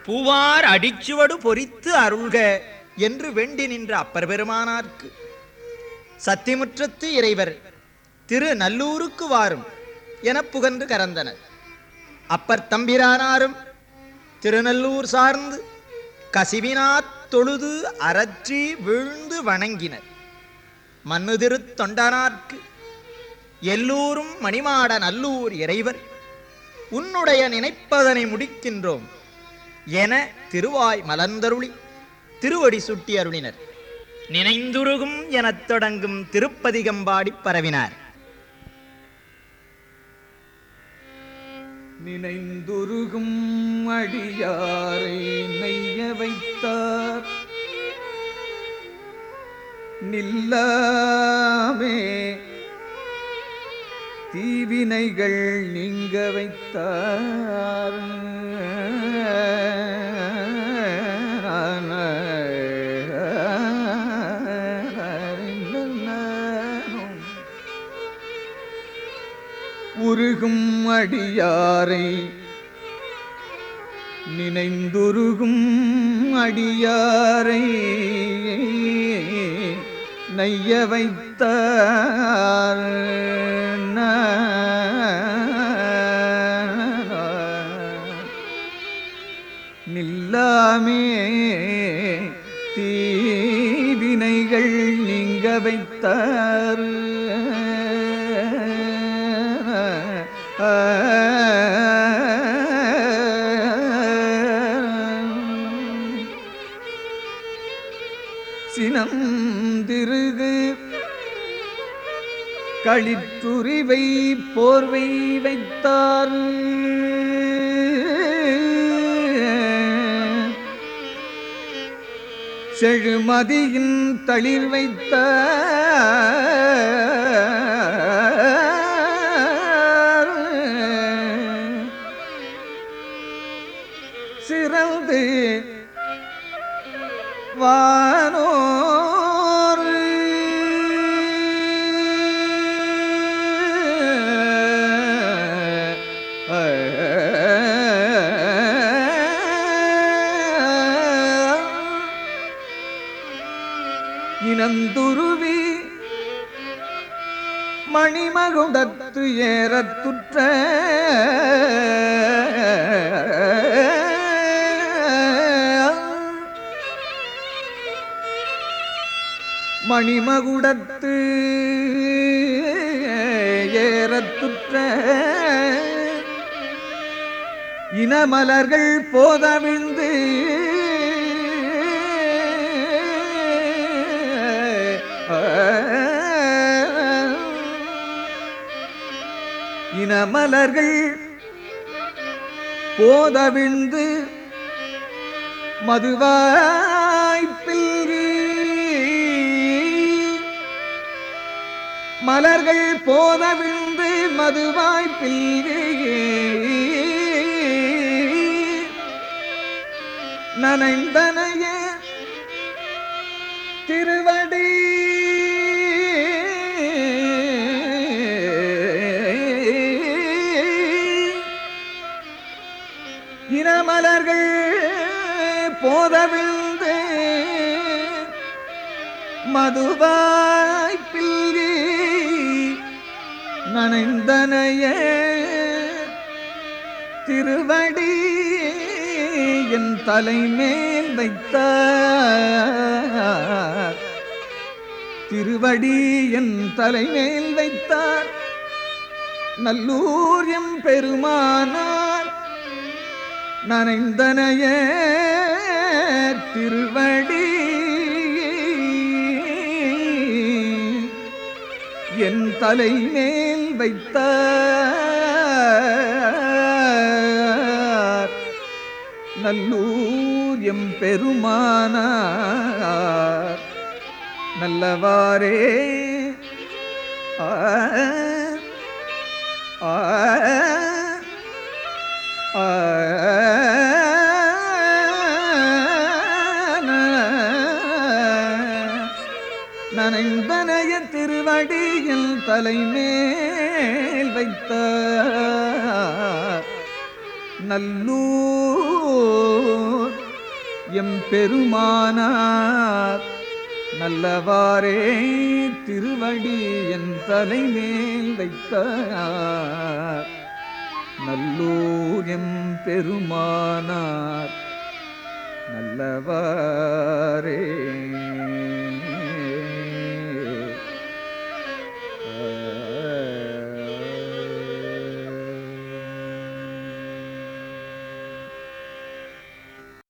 பூவார் அடிச்சுவடு பொறித்து அருள்க என்று வேண்டி நின்ற அப்பர் பெருமானார்க்கு சத்திமுற்றத்து இறைவர் திரு நல்லூருக்கு வாரும் எனப் புகன்று கறந்தனர் அப்பர் தம்பிரானாரும் திருநல்லூர் சார்ந்து கசிவினாத் தொழுது அரற்றி வீழ்ந்து வணங்கினர் மன்னுதிரு தொண்டனார்க்கு எல்லோரும் மணிமாட நல்லூர் இறைவர் உன்னுடைய நினைப்பதனை முடிக்கின்றோம் என திருவாய் மலர்ந்தருளி திருவடி சுட்டி அருளினர் நினைந்துருகும் எனத் தொடங்கும் திருப்பதிகம்பாடி பரவினார் நினைந்துருகும் அடியாரை நெய்ய வைத்தார் நில்லாமே தீவினைகள் நீங்க வைத்தார் உருகும் அடியாரை நினைந்துருகும் அடியாரை நைய வைத்தார் நில்லாமே தீவினைகள் நீங்க வைத்தார் சினம் திருகு களிற்றுரிவை போர்வை வைத்தார் செழுமதியின் தளிர் வைத்த சிறந்து வானோர் இனந்துருவி மணிமகுடத்து ஏறத்துற்ற மணிமகுடத்து ஏறத்துற்ற இனமலர்கள் போதவிழ்ந்து இனமலர்கள் போதவிழ்ந்து மதுவாய்ப்பில் மலர்கள் போதவிழ்ந்து மதுவாய்ப்பில் நனைந்தனைய திருவடி இனமலர்கள் போதவிழ்ந்து மதுவாய்ப்பில் நனைந்தனைய திருவடி என் தலைமேல் வைத்தார் திருவடி என் தலைமேல் வைத்தார் நல்லூர் எம் பெருமானார் நனைந்தனைய திருவடி என் தலைமேல் வைத்தார் நல்லூர் எம் பெருமானார் நல்லவாரே ஆ ஆ ஆ நனைந்தனைய திருவடியில் தலைமேல் வைத்த நல்லூர் எம் பெருமானார் நல்லவாரே திருவடி என் தலைமேல் வைத்தார் நல்லூர் எம் பெருமானார் நல்லவாரே